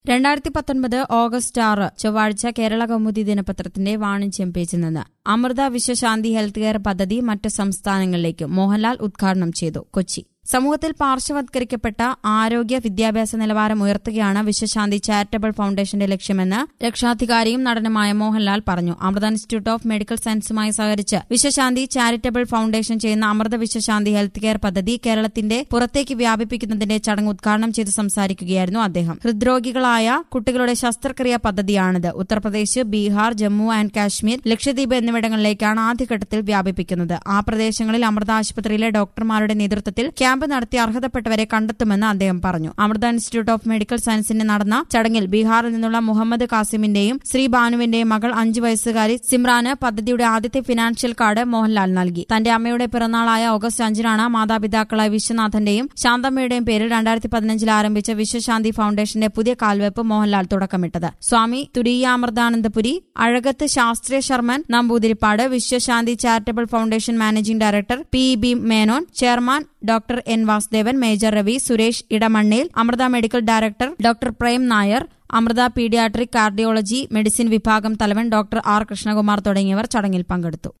രണ്ടായിരത്തി പത്തൊൻപത് ഓഗസ്റ്റ് ആറ് ചൊവ്വാഴ്ച കേരള കൗമുദി ദിനപത്രത്തിന്റെ വാണിജ്യം പേജിൽ നിന്ന് അമൃത വിശ്വശാന്തി ഹെൽത്ത് കെയർ പദ്ധതി മറ്റ് സംസ്ഥാനങ്ങളിലേക്ക് മോഹൻലാൽ ഉദ്ഘാടനം ചെയ്തു കൊച്ചി സമൂഹത്തിൽ പാർശ്വവത്കരിക്കപ്പെട്ട ആരോഗ്യ വിദ്യാഭ്യാസ നിലവാരം ഉയർത്തുകയാണ് വിശ്വശാന്തി ചാരിറ്റബിൾ ഫൌണ്ടേഷന്റെ ലക്ഷ്യമെന്ന് രക്ഷാധികാരിയും നടനുമായ മോഹൻലാൽ പറഞ്ഞു അമൃത ഇൻസ്റ്റിറ്റ്യൂട്ട് ഓഫ് മെഡിക്കൽ സയൻസുമായി സഹകരിച്ച് വിശ്വശാന്തി ചാരിറ്റബിൾ ഫൌണ്ടേഷൻ ചെയ്യുന്ന അമൃത വിശ്വശാന്തി ഹെൽത്ത് കെയർ പദ്ധതി കേരളത്തിന്റെ പുറത്തേക്ക് വ്യാപിപ്പിക്കുന്നതിന്റെ ചടങ്ങ് ഉദ്ഘാടനം ചെയ്ത് സംസാരിക്കുകയായിരുന്നു അദ്ദേഹം ഹൃദ്രോഗികളായ കുട്ടികളുടെ ശസ്ത്രക്രിയാ പദ്ധതിയാണിത് ഉത്തർപ്രദേശ് ബീഹാർ ജമ്മു ആൻഡ് കാശ്മീർ ലക്ഷദ്വീപ് എന്നിവിടങ്ങളിലേക്കാണ് ആദ്യഘട്ടത്തിൽ വ്യാപിപ്പിക്കുന്നത് ആ പ്രദേശങ്ങളിൽ അമൃത ആശുപത്രിയിലെ ഡോക്ടർമാരുടെ നേതൃത്വത്തിൽ ക്യാമ്പ് നടത്തി അർഹതപ്പെട്ടവരെ കണ്ടെത്തുമെന്ന് അദ്ദേഹം പറഞ്ഞു അമൃത ഇൻസ്റ്റിറ്റ്യൂട്ട് ഓഫ് മെഡിക്കൽ സയൻസിന് നടന്ന ചടങ്ങിൽ ബീഹാറിൽ നിന്നുള്ള മുഹമ്മദ് കാസിമിന്റെയും ശ്രീ ബാനുവിന്റെയും മകൾ അഞ്ചു വയസ്സുകാരി സിമ്രാന് പദ്ധതിയുടെ ആദ്യത്തെ ഫിനാൻഷ്യൽ കാർഡ് മോഹൻലാൽ നൽകി തന്റെ അമ്മയുടെ പിറന്നാളായ ഓഗസ്റ്റ് അഞ്ചിനാണ് മാതാപിതാക്കളായ വിശ്വനാഥന്റെയും ശാന്തമ്മയുടെയും പേരിൽ രണ്ടായിരത്തി പതിനഞ്ചിൽ ആരംഭിച്ച വിശ്വശാന്തി ഫൌണ്ടേഷന്റെ പുതിയ കാൽവെപ്പ് മോഹൻലാൽ തുടക്കമിട്ടത് സ്വാമി Turiyamritanandapuri Azhakath Sasthriya Sharman Namboothiripad Vishwashanti charitable foundation managing director P B Menon chairman doctor N Vasudevan major Ravi Suresh Edamannel Amrita medical director doctor Prem Nair Amrita paediatric cardiology medicine വിഭാഗം തലവൻ ഡോക്ടർ ആർ കൃഷ്ണകുമാർ തുടങ്ങിയവർ ചടങ്ങിൽ പങ്കെടുത്തു